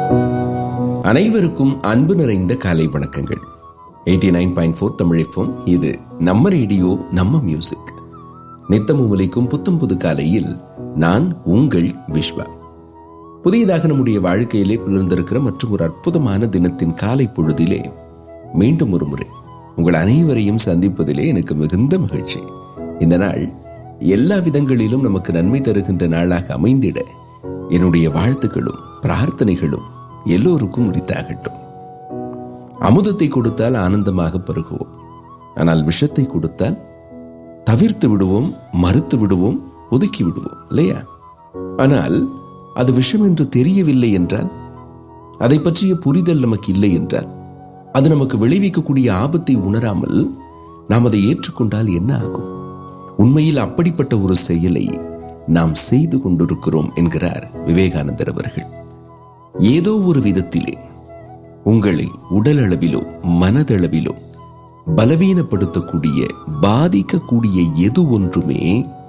அனைவருக்கும் அன்பு நிறைந்த காலை வணக்கங்கள் எயிட்டி நைன் பாயிண்ட் ஃபோர் தமிழைப்போம் இது நம்ம ரேடியோ நம்ம மியூசிக் நித்தமும் ஒலிக்கும் புத்தம் புது காலையில் நான் உங்கள் விஸ்வா புதியதாக நம்முடைய வாழ்க்கையிலே பிறந்திருக்கிற மற்றும் ஒரு அற்புதமான தினத்தின் காலை பொழுதிலே மீண்டும் ஒரு முறை உங்கள் அனைவரையும் சந்திப்பதிலே எனக்கு மிகுந்த மகிழ்ச்சி இந்த நாள் எல்லா விதங்களிலும் நமக்கு நன்மை தருகின்ற நாளாக அமைந்திட என்னுடைய வாழ்த்துக்களும் பிரார்த்தனைகளும் எல்லோருக்கும் உரித்தாகட்டும் அமுதத்தை கொடுத்தால் ஆனந்தமாக பருகுவோம் ஆனால் விஷத்தை கொடுத்தால் தவிர்த்து விடுவோம் மறுத்து விடுவோம் ஒதுக்கி விடுவோம் இல்லையா ஆனால் அது விஷம் என்று தெரியவில்லை என்றால் அதை பற்றிய புரிதல் நமக்கு இல்லை என்றால் அது நமக்கு விளைவிக்கக்கூடிய ஆபத்தை உணராமல் நாம் அதை ஏற்றுக்கொண்டால் என்ன ஆகும் உண்மையில் அப்படிப்பட்ட ஒரு செயலை நாம் செய்து கொண்டிருக்கிறோம் என்கிறார் விவேகானந்தர் அவர்கள் ஏதோ ஒரு விதத்திலே உங்களை உடல் அளவிலோ மனதளவிலோ பலவீனப்படுத்தக்கூடிய பாதிக்கக்கூடிய எது ஒன்றுமே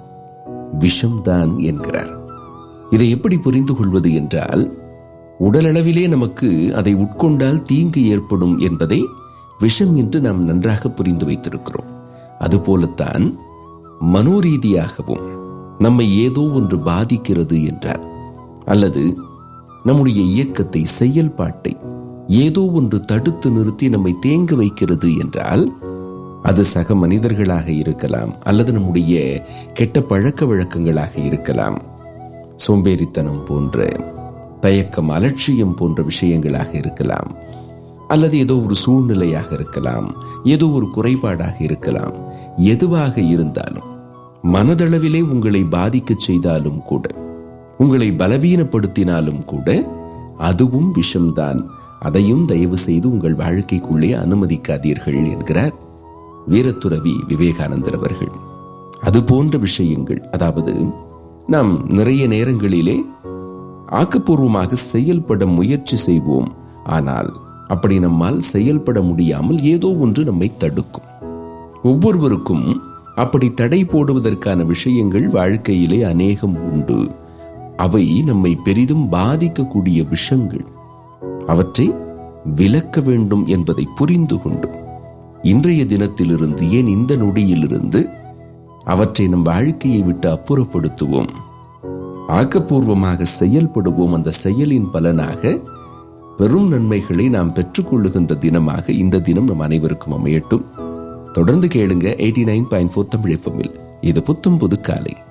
விஷம்தான் என்கிறார் இதை எப்படி புரிந்து கொள்வது என்றால் உடலளவிலே நமக்கு அதை உட்கொண்டால் தீங்கு ஏற்படும் என்பதை விஷம் என்று நாம் நன்றாக புரிந்து வைத்திருக்கிறோம் அதுபோலத்தான் மனோரீதியாகவும் நம்மை ஏதோ ஒன்று பாதிக்கிறது என்றால் அல்லது நம்முடைய இயக்கத்தை செயல்பாட்டை ஏதோ ஒன்று தடுத்து நிறுத்தி நம்மை தேங்க வைக்கிறது என்றால் அது சக மனிதர்களாக இருக்கலாம் அல்லது நம்முடைய கெட்ட பழக்க வழக்கங்களாக இருக்கலாம் சோம்பேறித்தனம் போன்ற தயக்கம் அலட்சியம் போன்ற விஷயங்களாக இருக்கலாம் அல்லது ஏதோ ஒரு சூழ்நிலையாக இருக்கலாம் ஏதோ ஒரு குறைபாடாக இருக்கலாம் எதுவாக இருந்தாலும் மனதளவிலே உங்களை பாதிக்க செய்தாலும் கூட உங்களை பலவீனப்படுத்தினாலும் கூட அதுவும் விஷம்தான் அதையும் தயவு செய்து உங்கள் வாழ்க்கைக்குள்ளே அனுமதிக்காதீர்கள் என்கிறார் வீரத்துறவி விவேகானந்தர் அவர்கள் அது போன்ற விஷயங்கள் அதாவது நாம் நிறைய நேரங்களிலே ஆக்கப்பூர்வமாக செயல்பட முயற்சி செய்வோம் ஆனால் அப்படி நம்மால் செயல்பட முடியாமல் ஏதோ ஒன்று நம்மை தடுக்கும் ஒவ்வொருவருக்கும் அப்படி தடை போடுவதற்கான விஷயங்கள் வாழ்க்கையிலே அநேகம் உண்டு அவை நம்மை பெரிதும் பாதிக்கக்கூடிய விஷங்கள் அவற்றை விலக்க வேண்டும் என்பதை புரிந்து கொண்டு இன்றைய தினத்திலிருந்து ஏன் இந்த நொடியிலிருந்து அவற்றை நம் வாழ்க்கையை விட்டு அப்புறப்படுத்துவோம் ஆக்கப்பூர்வமாக செயல்படுவோம் அந்த செயலின் பலனாக பெரும் நன்மைகளை நாம் பெற்றுக்கொள்ளுகின்ற தினமாக இந்த தினம் நம் அனைவருக்கும் அமையட்டும் தொடர்ந்து கேளுங்க eighty nine point four Tamil இது புத்தம் புது காலை